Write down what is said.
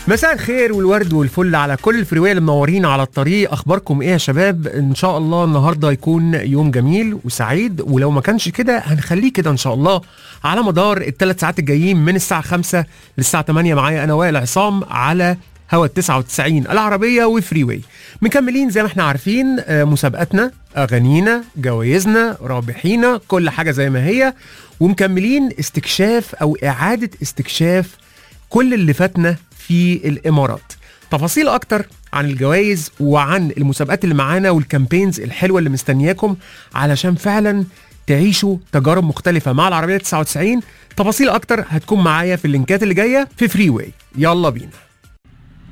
مساء الخير والورد والفل على كل الفريوية اللي منورين على الطريق اخباركم ايه يا شباب ان شاء الله النهارده يكون يوم جميل وسعيد ولو ما كانش كده هنخليه كده ان شاء الله على مدار الثلاث ساعات الجايين من الساعه 5 للساعه 8 معايا انا وائل عصام على هوا 99 العربيه وفري واي مكملين زي ما احنا عارفين آه، مسابقاتنا اغانينا جوائزنا رابحينا كل حاجه زي ما هي ومكملين استكشاف او اعاده استكشاف كل اللي فاتنا في الامارات تفاصيل اكتر عن الجوائز وعن المسابقات اللي معانا والكامبينز الحلوه اللي مستنياكم علشان فعلا تعيشوا تجارب مختلفه مع العربيه 99 تفاصيل اكتر هتكون معايا في اللينكات اللي جايه في فري واي يلا بينا